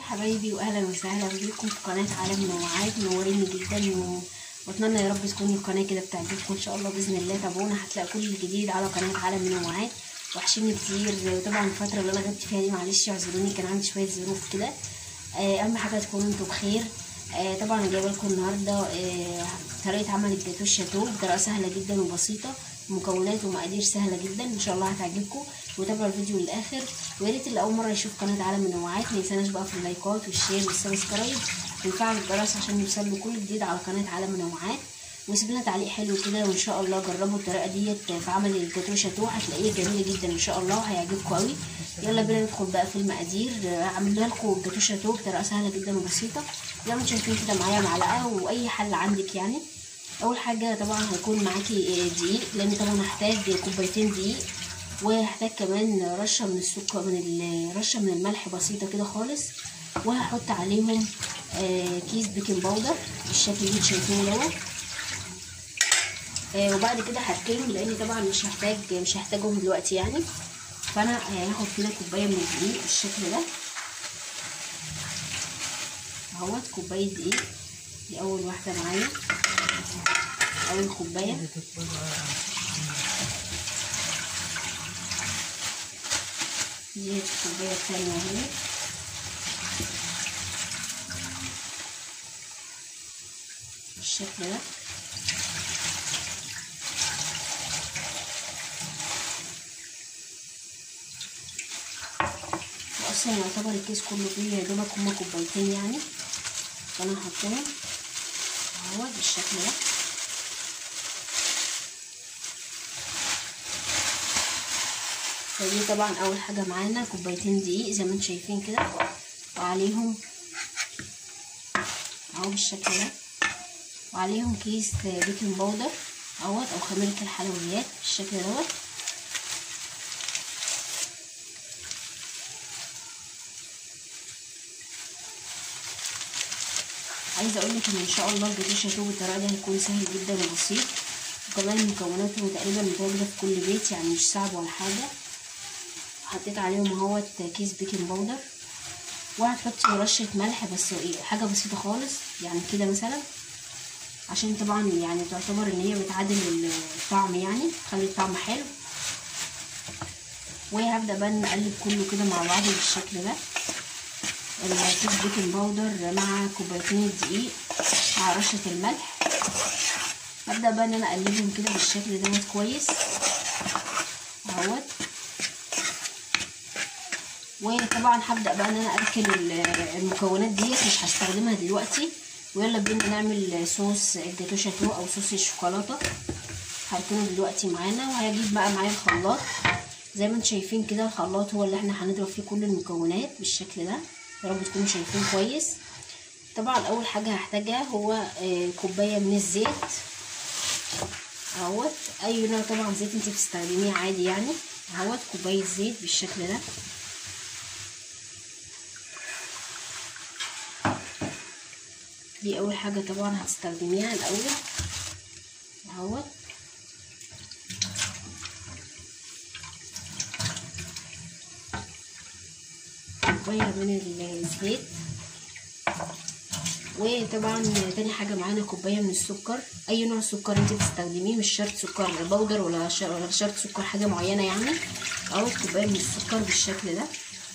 حبايبي واهلا وسهلا بيكم في قناه عالم منوعات منوريني جدا و... واتمنى يا رب تكون القناه كده بتعجبكم ان شاء الله باذن الله تابعونا هتلاقوا كل الجديد على قناه عالم منوعات وحشني كتير وطبعا الفتره اللي انا غبت فيها دي معلش اعذروني كان عندي شويه ظروف كده آه، اهم حاجه تكونوا انتوا بخير آه، طبعا جايبه لكم النهارده آه، طريقه عمل الجاتو الشاتو بطريقه سهله جدا وبسيطه مكونات ومقادير سهله جدا ان شاء الله هتعجبكم وتابعوا الفيديو للاخر ويا ريت اللي اول مره يشوف قناه عالم منوعات ما ينساناش بقى في اللايكات والشير والسبسكرايب ونفعل الجرس عشان يوصل له كل جديد على قناه عالم منوعات وسيب لنا تعليق حلو كده وان شاء الله جربوا الطريقه ديت في عمل الجاتو شاتو هتلاقيه جميله جدا ان شاء الله وهيعجبكم قوي يلا بينا ندخل بقى في المقادير عملنا لكم الجاتو شاتو بطريقه سهله جدا وبسيطه زي ما انتم شايفين كده معايا معلقه واي حل عندك يعني اول حاجه طبعا هيكون معاكي دقيق لان طبعا هحتاج كوبايتين دقيق وهحتاج كمان رشه من السكر من رشه من الملح بسيطه كده خالص وهحط عليهم كيس بيكنج باودر بالشكل اللي شايفينه دوت آه وبعد كده هركنهم لان طبعا مش هحتاج مش هحتاجهم دلوقتي يعني فانا هاخد كده كوبايه من الدقيق بالشكل ده اهوت كوبايه دقيق دي اول واحده معايا اول كوبايه دي الكوبايه الثانيه اهي بالشكل ده اصلا يعتبر الكيس كله فيه يا دوبك هما كوبايتين يعني فانا هحطهم اهو بالشكل ده فدي طبعا اول حاجه معانا كوبايتين دقيق زي ما انتم شايفين كده وعليهم اهو بالشكل ده وعليهم كيس بيكنج باودر اهوت او خميره الحلويات بالشكل دوت عايزه اقول لك ان ان شاء الله الجاتو شاتو بالطريقه دي هيكون سهل جدا وبسيط وكمان مكوناته تقريبا متواجده في كل بيت يعني مش صعب ولا حاجه حطيت عليهم اهوت كيس بيكنج باودر وهتحطي رشه ملح بس ايه حاجه بسيطه خالص يعني كده مثلا عشان طبعا يعني تعتبر ان هي بتعادل الطعم يعني تخلي الطعم حلو وهبدا بقى نقلب كله كده مع بعض بالشكل ده الكيس بيكنج باودر مع كوبايتين الدقيق مع رشه الملح هبدا بقى ان انا اقلبهم كده بالشكل دوت كويس اهوت وطبعا هبدا بقى ان انا اركن المكونات ديت مش هستخدمها دلوقتي ويلا بينا نعمل صوص الجاتو شاتو او صوص الشوكولاته هركنه دلوقتي معانا وهجيب بقى معايا الخلاط زي ما انتم شايفين كده الخلاط هو اللي احنا هنضرب فيه كل المكونات بالشكل ده يا رب تكونوا شايفين كويس طبعا اول حاجه هحتاجها هو كوبايه من الزيت اهوت اي نوع طبعا زيت انت بتستخدميه عادي يعني اهوت كوبايه زيت بالشكل ده دي اول حاجه طبعا هتستخدميها الاول اهوت كوبايه من الزيت وطبعا تاني حاجه معانا كوبايه من السكر اي نوع سكر انت بتستخدميه مش شرط سكر بودر ولا ولا شرط سكر حاجه معينه يعني اهو كوبايه من السكر بالشكل ده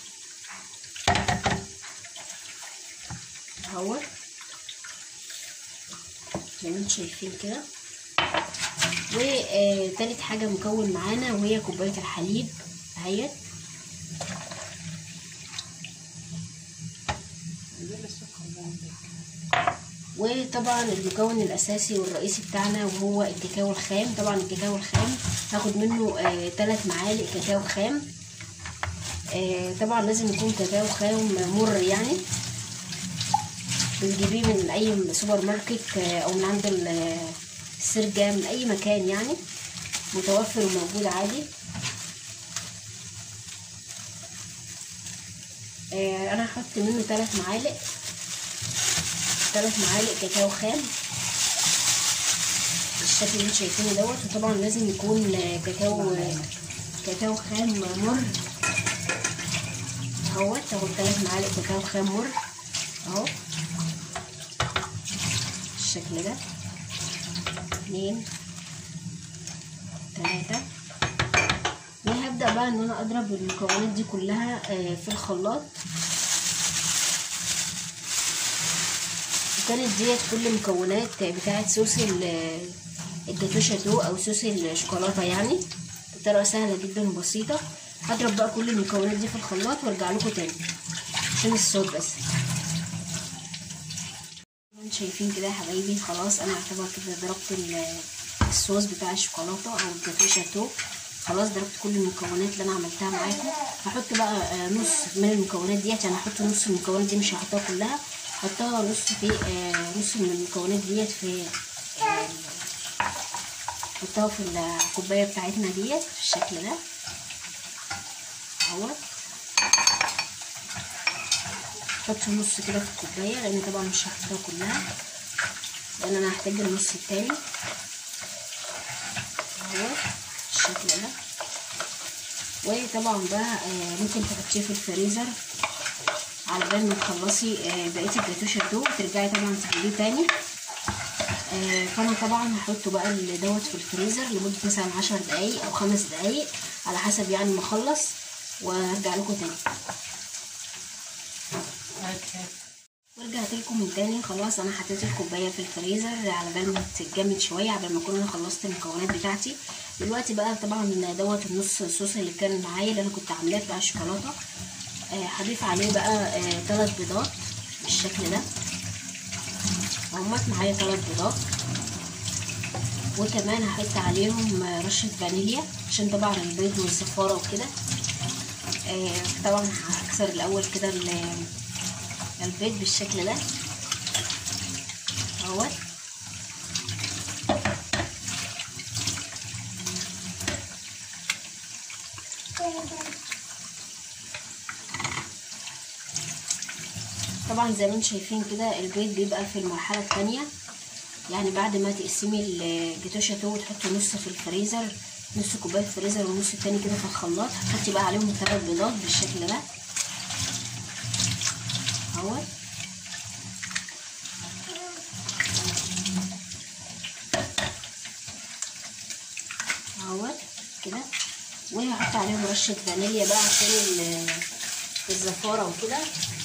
اهو زي ما انتم شايفين كده وتالت حاجه مكون معانا وهي كوبايه الحليب اهيت وطبعا المكون الاساسي والرئيسي بتاعنا وهو الكاكاو الخام طبعا الكاكاو الخام هاخد منه آه 3 معالق كاكاو خام آه طبعا لازم يكون كاكاو خام مر يعني بتجيبيه من اي سوبر ماركت آه او من عند السرجة من اي مكان يعني متوفر وموجود عادي آه انا هحط منه 3 معالق ثلاث معالق كاكاو خام بالشكل اللي انتوا شايفينه دوت وطبعا لازم يكون كاكاو كاكاو خام مر اهوت تاخد تلات معالق كاكاو خام مر اهو بالشكل ده اتنين تلاتة وهبدأ بقى ان انا اضرب المكونات دي كلها في الخلاط وكانت ديت كل المكونات بتاعت صوص الجاتو شاتو او صوص الشوكولاته يعني بطريقه سهله جدا وبسيطه هضرب بقى كل المكونات دي في الخلاط وارجع لكم تاني عشان الصوت بس انتم شايفين كده يا حبايبي خلاص انا اعتبر كده ضربت الصوص بتاع الشوكولاته او الجاتو شاتو خلاص ضربت كل المكونات اللي انا عملتها معاكم هحط بقى نص من المكونات ديت يعني هحط نص المكونات دي مش هحطها كلها هحطها نص في نص من المكونات ديت في نحطها في الكوبايه بتاعتنا ديت بالشكل ده اهوت احط نص كده في الكوبايه لان طبعا مش هحطها كلها لان انا هحتاج النص التاني اهوت بالشكل ده وطبعا بقى ممكن تحطيه في الفريزر على بال ما تخلصي بقيه الجاتو شاتو ترجعي طبعا تعمليه تاني فانا طبعا هحطه بقى دوت في الفريزر لمده مثلا عشر دقايق او خمس دقايق على حسب يعني ما اخلص وهرجع لكم تاني ورجعت لكم من تاني خلاص انا حطيت الكوبايه في الفريزر على بال ما تتجمد شويه على بال ما اكون انا خلصت المكونات بتاعتي دلوقتي بقى طبعا دوت النص الصوص اللي كان معايا اللي انا كنت عاملاه بتاع الشوكولاته هضيف آه عليه بقى ثلاث آه بيضات بالشكل ده اهمت معايا ثلاث بيضات وكمان هحط عليهم رشة فانيليا عشان طبعا البيض والزفارة وكده آه طبعا هكسر الاول كده البيض بالشكل ده اهوت طبعا زي ما انتم شايفين كده البيض بيبقى في المرحله الثانيه يعني بعد ما تقسمي الجاتو شاتو وتحطي نص في الفريزر نص كوبايه فريزر والنص التاني كده في الخلاط هتحطي بقى عليهم الثلاث بيضات بالشكل ده اهوت اهوت كده وهحط عليهم رشه فانيليا بقى عشان الزفاره وكده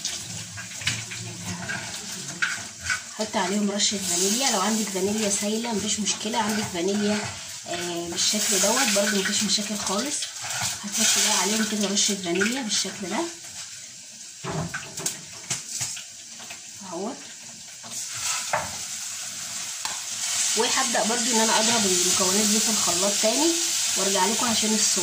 حط عليهم رشه فانيليا لو عندك فانيليا سايله مفيش مشكله عندك فانيليا آه بالشكل دوت برضو مفيش مشاكل خالص هتحطي بقى عليهم كده رشه فانيليا بالشكل ده اهوت وهبدا برضو ان انا اضرب المكونات دي في الخلاط تاني وارجع لكم عشان الصوت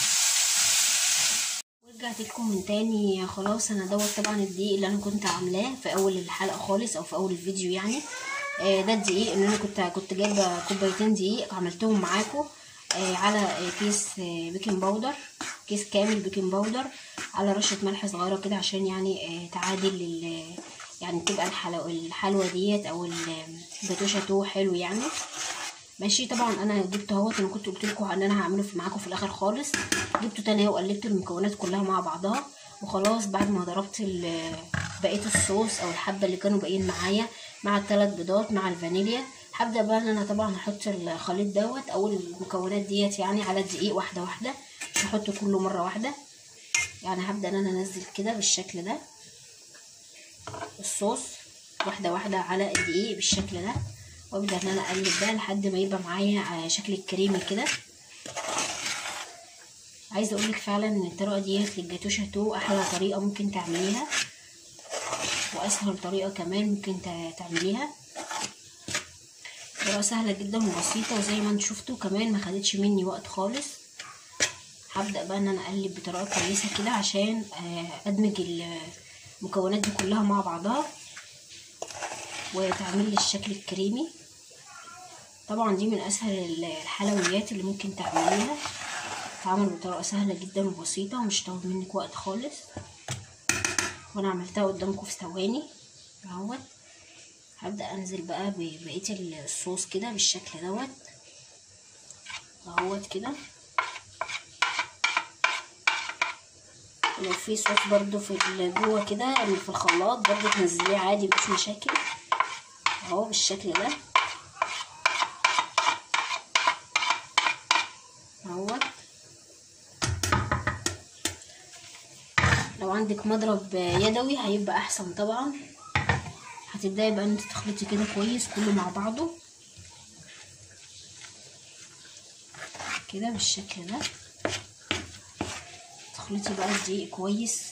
رجعت لكم من تاني خلاص انا دوت طبعا الدقيق اللي انا كنت عاملاه في اول الحلقه خالص او في اول الفيديو يعني آه ده الدقيق ان انا كنت كنت جايبه كوبايتين دقيق عملتهم معاكم آه على كيس آه بيكنج باودر كيس كامل بيكنج باودر على رشه ملح صغيره كده عشان يعني تعادل يعني تبقى الحلوه الحلوه ديت او الجاتو شاتو حلو يعني ماشي طبعا انا جبت اهوت انا كنت قلت لكم ان انا هعمله في معاكم في الاخر خالص جبته تاني وقلبت المكونات كلها مع بعضها وخلاص بعد ما ضربت بقيه الصوص او الحبه اللي كانوا باقيين معايا مع الثلاث بيضات مع الفانيليا هبدا بقى ان انا طبعا هحط الخليط دوت او المكونات ديت يعني على الدقيق واحده واحده مش هحطه كله مره واحده يعني هبدا ان انا انزل كده بالشكل ده الصوص واحده واحده على الدقيق بالشكل ده وابدا ان انا اقلب بقى لحد ما يبقى معايا على شكل الكريمي كده عايزه اقولك فعلا ان الطريقه ديت للجاتو شاتو احلى طريقه ممكن تعمليها واسهل طريقه كمان ممكن تعمليها طريقه سهله جدا وبسيطه وزي ما انتوا شفتوا كمان ما خدتش مني وقت خالص هبدا بقى ان انا اقلب بطريقه كويسه كده عشان ادمج المكونات دي كلها مع بعضها وتعمل لي الشكل الكريمي طبعا دي من اسهل الحلويات اللي ممكن تعمليها تعمل بطريقه سهله جدا وبسيطه ومش تاخد منك وقت خالص وانا عملتها قدامكم في ثواني اهوت هبدا انزل بقى ببقيه الصوص كده بالشكل دوت اهوت كده لو في صوص برضو في ال- جوه كده اللي في الخلاط برضو تنزليه عادي مفيش مشاكل اهو بالشكل ده اهوت لو عندك مضرب يدوي هيبقى احسن طبعا هتبداي بقى انت تخلطي كده كويس كله مع بعضه كده بالشكل ده تخلطي بقى الدقيق كويس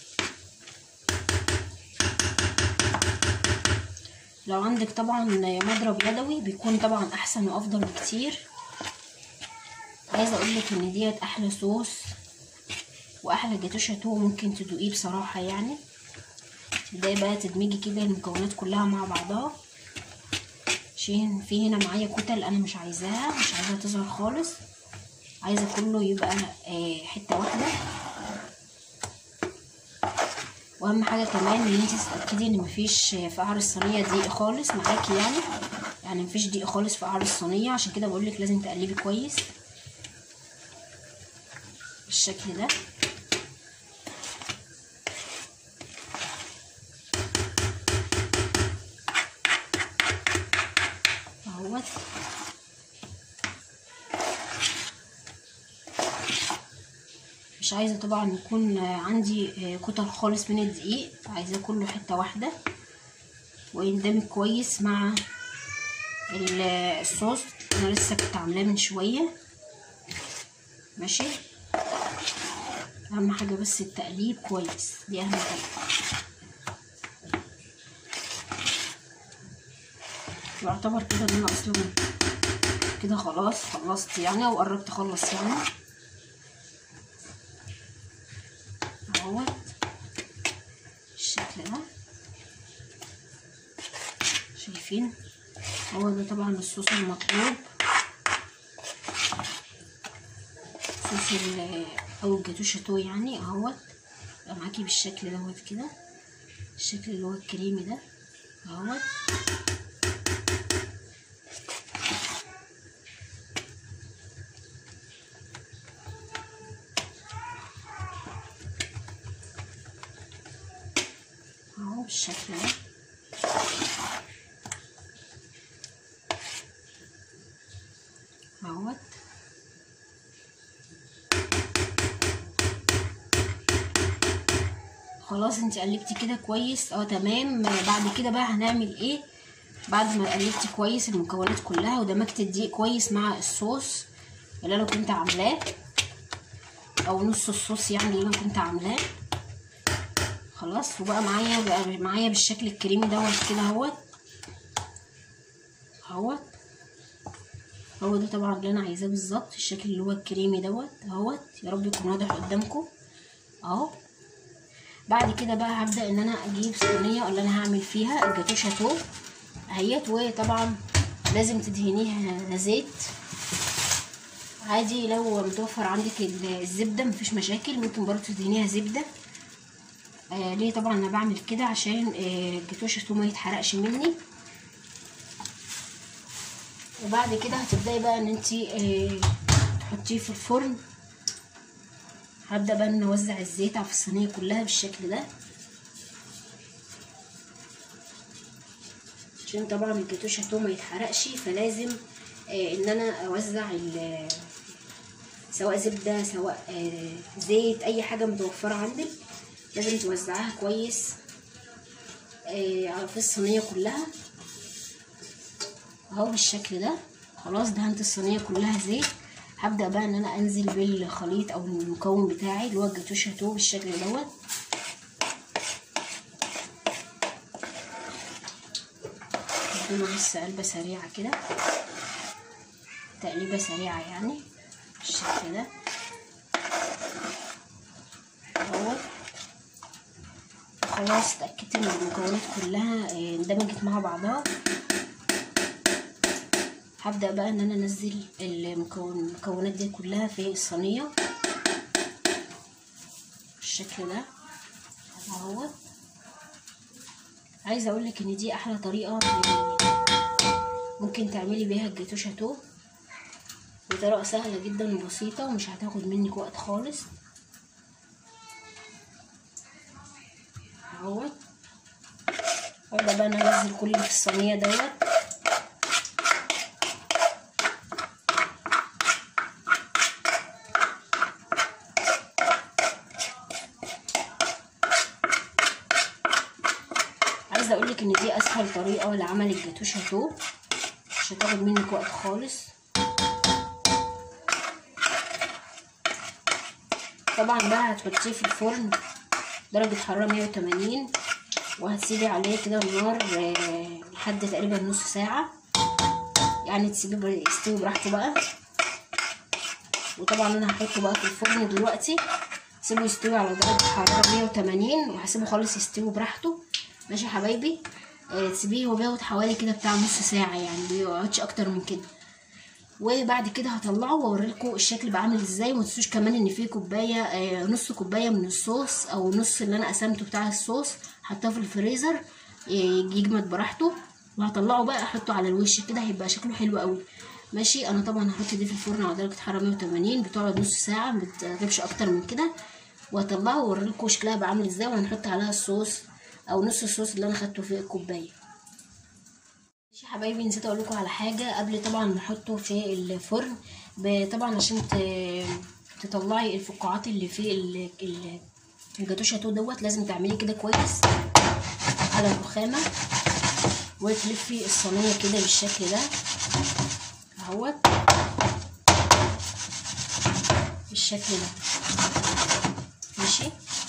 لو عندك طبعا مضرب يدوي بيكون طبعا احسن وافضل بكتير عايزه اقولك ان ديت احلى صوص واحلى جاتو شاتو ممكن تدوقيه بصراحه يعني تبداي بقى تدمجي كده المكونات كلها مع بعضها عشان في هنا معايا كتل انا مش عايزاها مش عايزاها تظهر خالص عايزه كله يبقى آه، حته واحده واهم حاجه كمان ان انت تتاكدي ان مفيش في قعر الصينيه دقيق خالص معاكي يعني يعني مفيش دقيق خالص في قعر الصينيه عشان كده بقولك لازم تقلبي كويس بالشكل ده اهوت مش عايزه طبعا يكون عندي كتل خالص من الدقيق عايزاه كله حته واحده ويندمج كويس مع ال- الصوص انا لسه كنت عاملاه من شويه ماشي اهم حاجه بس التقليب كويس دي اهم حاجه يعتبر كده ان انا اصلا كده خلاص خلصت يعني او قربت اخلص يعني اهوت بالشكل ده شايفين هو ده طبعا الصوص المطلوب صوص ال- او الجاتو شاتو يعني اهوت يبقى معاكي بالشكل دوت كده الشكل اللي هو الكريمي ده اهوت اهو بالشكل ده اهوت خلاص انت قلبتي كده كويس اه تمام بعد كده بقى هنعمل ايه بعد ما قلبتي كويس المكونات كلها ودمجت الدقيق كويس مع الصوص اللي انا كنت عاملاه او نص الصوص يعني اللي انا كنت عاملاه خلاص وبقى معايا بقى معايا بالشكل الكريمي دوت كده اهوت اهوت هو ده طبعا اللي انا عايزاه بالظبط الشكل اللي هو الكريمي دوت اهوت يا رب يكون واضح قدامكم اهو بعد كده بقى هبدا ان انا اجيب صينيه اللي انا هعمل فيها الجاتو شاتو اهيت وطبعا لازم تدهنيها زيت عادي لو متوفر عندك الزبده مفيش مشاكل ممكن برضه تدهنيها زبده آه ليه طبعا انا بعمل كده عشان آه الجاتو شاتو ما يتحرقش مني وبعد كده هتبداي بقى ان انت آه تحطيه في الفرن هبدا بقى ان اوزع الزيت على الصينيه كلها بالشكل ده عشان طبعا الجاتو شاتو ما يتحرقش فلازم آه ان انا اوزع ال سواء زبده سواء آه زيت اي حاجه متوفره عندك لازم توزعها كويس آه في الصينيه كلها اهو بالشكل ده خلاص دهنت الصينيه كلها زيت هبدا بقى ان انا انزل بالخليط او المكون بتاعي اللي هو الجاتو شاتو بالشكل دوت اديله بس قلبه سريعه كده تقليبه سريعه يعني بالشكل ده اهوت خلاص اتاكدت ان المكونات كلها اندمجت مع بعضها هبدا بقى ان انا انزل المكون المكونات دي كلها في الصينيه بالشكل ده اهو عايزه اقول لك ان دي احلى طريقه ممكن تعملي بيها الجاتو شاتو بطريقه سهله جدا وبسيطه ومش هتاخد منك وقت خالص اهوت ابدا بقى انا انزل كل اللي في الصينيه دوت عايزه اقولك ان دي اسهل طريقه لعمل الجاتو شاتو مش هتاخد منك وقت خالص طبعا بقى هتحطيه في الفرن درجة حرارة 180 وهتسيبي عليه كده النار آه، لحد تقريبا نص ساعة يعني تسيبيه يستوي براحته بقى وطبعا انا هحطه بقى في الفرن دلوقتي سيبه يستوي على درجة حرارة 180 وهسيبه خالص يستوي براحته ماشي يا حبايبي آه، تسيبيه هو بياخد حوالي كده بتاع نص ساعة يعني مبيقعدش اكتر من كده وبعد كده هطلعه واوريلكم الشكل بقى عامل ازاي وما تنسوش كمان ان في كوبايه آه، نص كوبايه من الصوص او نص اللي انا قسمته بتاع الصوص حطاه في الفريزر آه، يجمد براحته وهطلعه بقى احطه على الوش كده هيبقى شكله حلو قوي ماشي انا طبعا هحط دي في الفرن على درجه حراره 180 بتقعد نص ساعه ما بتغيبش اكتر من كده وهطلعه واوريلكم شكلها بقى عامل ازاي وهنحط عليها الصوص او نص الصوص اللي انا خدته في الكوبايه ماشي يا حبايبي نسيت اقول لكم على حاجه قبل طبعا ما احطه في الفرن ب- طبعا عشان ت- تطلعي الفقاعات اللي في ال- ال- الجاتو شاتو دوت لازم تعملي كده كويس على الرخامه وتلفي الصينيه كده بالشكل ده اهوت بالشكل ده ماشي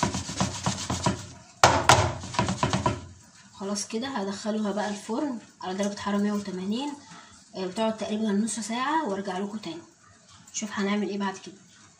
خلاص كده هدخلها بقى الفرن على درجة حرارة 180 آه، بتقعد تقريبا نص ساعة وارجع لكم تاني شوف هنعمل ايه بعد كده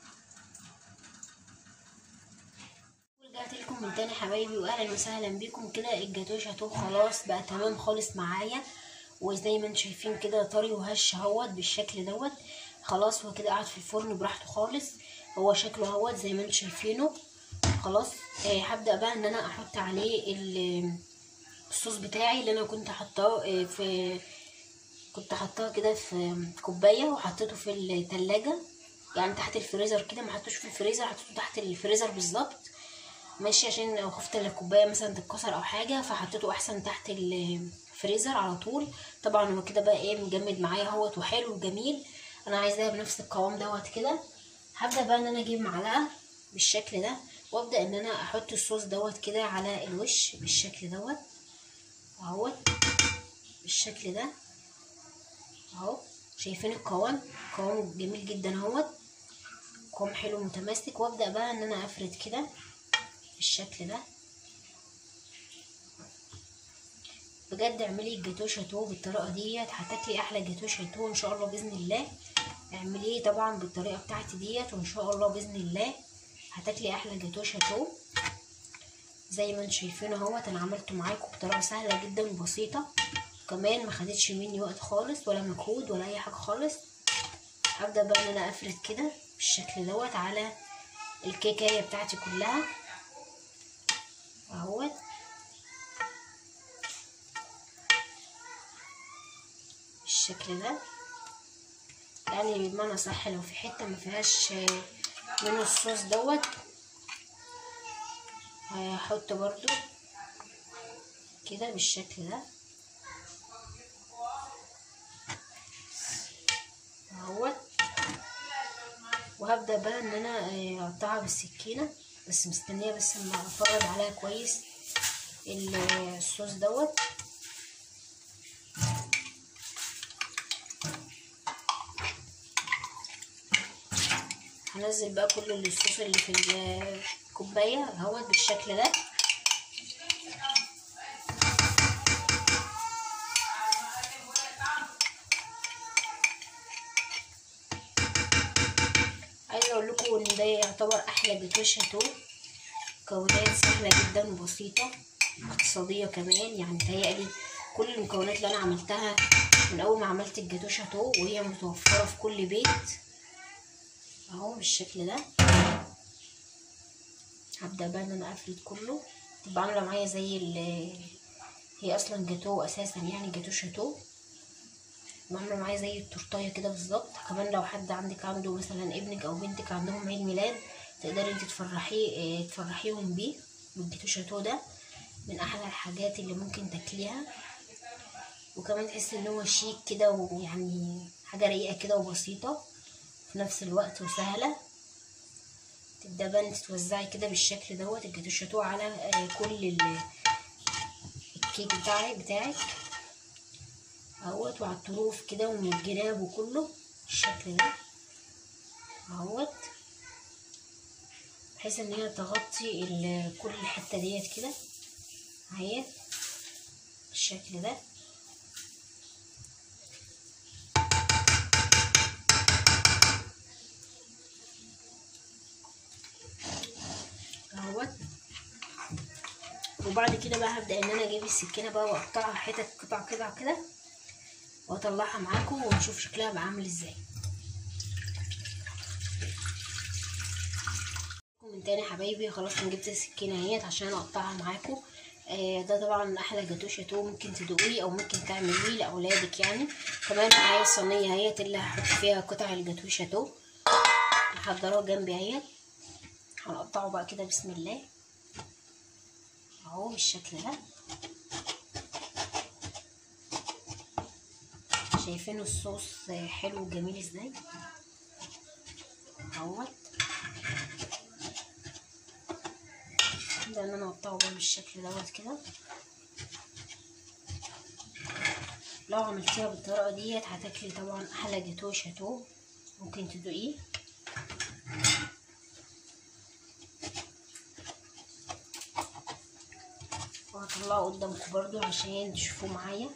ورجعت لكم من تاني حبايبي واهلا وسهلا بيكم كده الجاتو شاتو خلاص بقى تمام خالص معايا وزي ما انتم شايفين كده طري وهش اهوت بالشكل دوت خلاص هو كده قاعد في الفرن براحته خالص هو شكله اهوت زي ما انتم شايفينه خلاص آه هبدأ بقى ان انا احط عليه ال- الصوص بتاعي اللي انا كنت حطاه آه، في كنت حطاه كده في كوبايه وحطيته في التلاجة يعني تحت الفريزر كده ما حطوش في الفريزر حطيته تحت الفريزر بالظبط ماشي عشان لو خفت ان الكوبايه مثلا تتكسر او حاجه فحطيته احسن تحت الفريزر على طول طبعا هو كده بقى ايه مجمد معايا اهوت وحلو وجميل انا عايزاه بنفس القوام دوت كده هبدا بقى ان انا اجيب معلقه بالشكل ده وابدا ان انا احط الصوص دوت كده على الوش بالشكل دوت اهوت بالشكل ده اهو شايفين القوام قوام جميل جدا اهوت قوام حلو متماسك وابدا بقى ان انا افرد كده بالشكل ده بجد اعملي الجاتو شاتو بالطريقه ديت هتاكلي احلى جاتو شاتو ان شاء الله باذن الله اعمليه طبعا بالطريقه بتاعتي ديت وان شاء الله باذن الله هتاكلي احلى جاتو شاتو زي ما انتم شايفين اهوت انا عملته معاكم بطريقه سهله جدا وبسيطه كمان ما خدتش مني وقت خالص ولا مجهود ولا اي حاجه خالص هبدا بقى ان انا افرد كده بالشكل دوت على الكيكايه بتاعتي كلها اهوت بالشكل ده يعني بمعنى صح لو في حته ما فيهاش من الصوص دوت هحط برضو كده بالشكل ده اهوت وهبدا بقى ان انا آه، اقطعها بالسكينه بس مستنيه بس اما افرد عليها كويس ال- الصوص دوت هنزل بقى كل الصوص اللي في الكوبايه اهوت بالشكل ده عايزه اقول لكم ان ده يعتبر احلى جاتوه شاتو مكونات سهله جدا وبسيطه اقتصاديه كمان يعني متهيألي كل المكونات اللي انا عملتها من اول ما عملت الجاتوه شاتو وهي متوفره في كل بيت اهو بالشكل ده هبدا بقى ان انا افرد كله تبقى عامله معايا زي ال هي اصلا جاتوه اساسا يعني جاتوه شاتو عامله معايا زي التورتايه كده بالظبط كمان لو حد عندك عنده مثلا ابنك او بنتك عندهم عيد ميلاد تقدري انت تفرحيه اه، تفرحيهم بيه بالجاتوه شاتو ده من احلى الحاجات اللي ممكن تاكليها وكمان تحس ان هو شيك كده ويعني حاجه رقيقه كده وبسيطه في نفس الوقت وسهله تبدا بقى انت توزعي كده بالشكل دوت الجاتو شاتو على آه، كل ال- الكيك بتاعك بتاعك اهوت وعلى الطروف كده ومن الجناب وكله بالشكل ده اهوت بحيث ان هي تغطي ال- كل الحته ديت كده اهي بالشكل ده اهوت وبعد كده بقى هبدا ان انا اجيب السكينه بقى واقطعها حتت قطع قطع كده واطلعها معاكم ونشوف شكلها بقى عامل ازاي من تاني حبايبي خلاص انا جبت السكينه اهيت عشان اقطعها معاكم آه ده طبعا احلى جاتو شاتو ممكن تدوقيه او ممكن تعمليه لاولادك يعني كمان معايا الصينيه اهيت اللي هحط فيها قطع الجاتو شاتو محضراه جنبي اهيت هنقطعه بقى كده بسم الله اهو بالشكل ده شايفين الصوص حلو وجميل ازاي اهوت ده ان انا اقطعه بقى بالشكل دوت كده لو عملتيها بالطريقه ديت هتاكلي طبعا احلى جاتو شاتو ممكن تدوقيه وهطلعه قدامكم برضو عشان تشوفوه معايا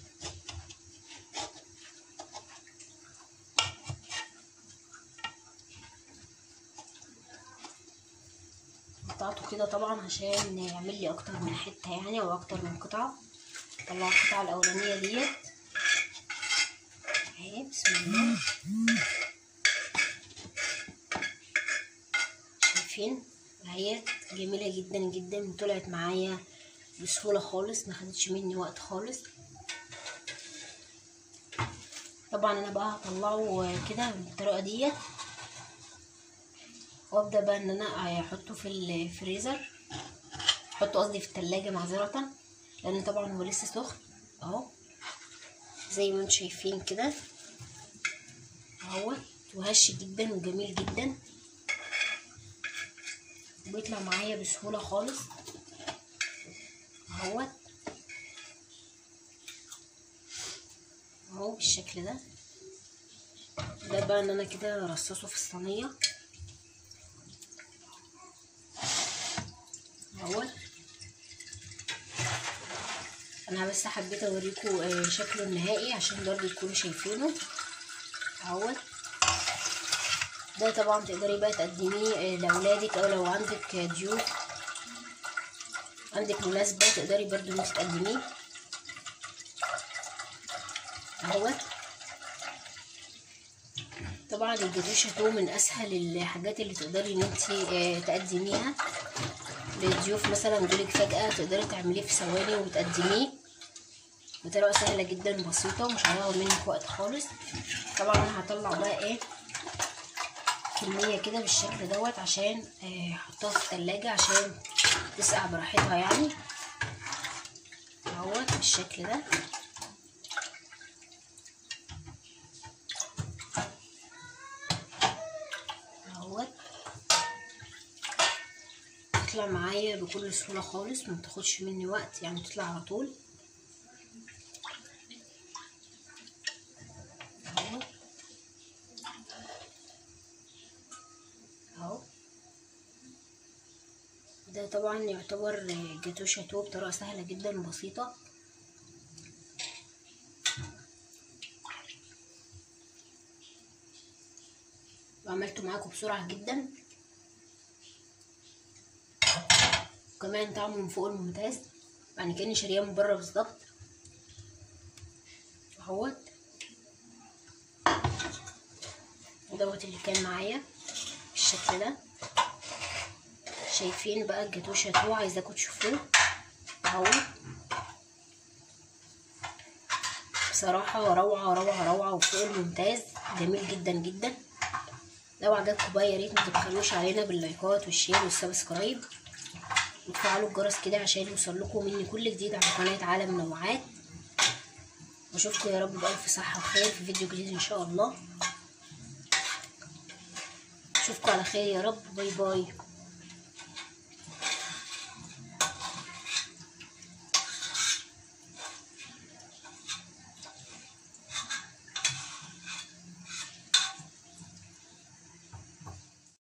قطعته كده طبعا عشان يعمل لي اكتر من حته يعني او اكتر من قطعه طلع القطعه الاولانيه ديت اهي بسم الله شايفين اهي جميله جدا جدا طلعت معايا بسهوله خالص ما خدتش مني وقت خالص طبعا انا بقى هطلعه كده بالطريقه ديت وابدا بقى ان انا احطه في الفريزر احطه قصدي في التلاجة معذرة لان طبعا هو لسه سخن اهو زي ما انتم شايفين كده اهو وهش جدا وجميل جدا بيطلع معايا بسهولة خالص اهو اهو بالشكل ده ده بقى ان انا كده ارصصه في الصينيه اهو انا بس حبيت اوريكم شكله النهائي عشان برضه تكونوا شايفينه اهو ده طبعا تقدري بقى تقدميه لاولادك او لو عندك ضيوف عندك مناسبه تقدري برضه انت تقدميه اهو طبعا الجاتو شاتو من اسهل الحاجات اللي تقدري ان انت تقدميها للضيوف مثلا جولك فجأة تقدري تعمليه في ثواني وتقدميه بطريقة سهلة جدا بسيطة ومش هياخد منك وقت خالص طبعا انا هطلع بقى ايه كمية كده بالشكل دوت عشان احطها في التلاجة عشان تسقع براحتها يعني اهوت بالشكل ده اهوت تطلع معايا بكل سهولة خالص ما تاخدش مني وقت يعني تطلع على طول اهو اهو ده طبعا يعتبر جاتو شاتو بطريقة سهلة جدا وبسيطة وعملته معاكم بسرعة جدا وكمان طعمه من فوق الممتاز يعني كأني شارياه من بره بالظبط اهوت ودوت اللي كان معايا بالشكل ده شايفين بقى الجاتو شاتو عايزاكم تشوفوه اهوت بصراحة روعة روعة روعة وفوق الممتاز جميل جدا جدا لو عجبكم بقى يا ريت ما تبخلوش علينا باللايكات والشير والسبسكرايب وتفعلوا الجرس كده عشان يوصل لكم مني كل جديد على قناة عالم منوعات واشوفكم يا رب بألف صحة وخير في فيديو جديد ان شاء الله اشوفكم على خير يا رب باي باي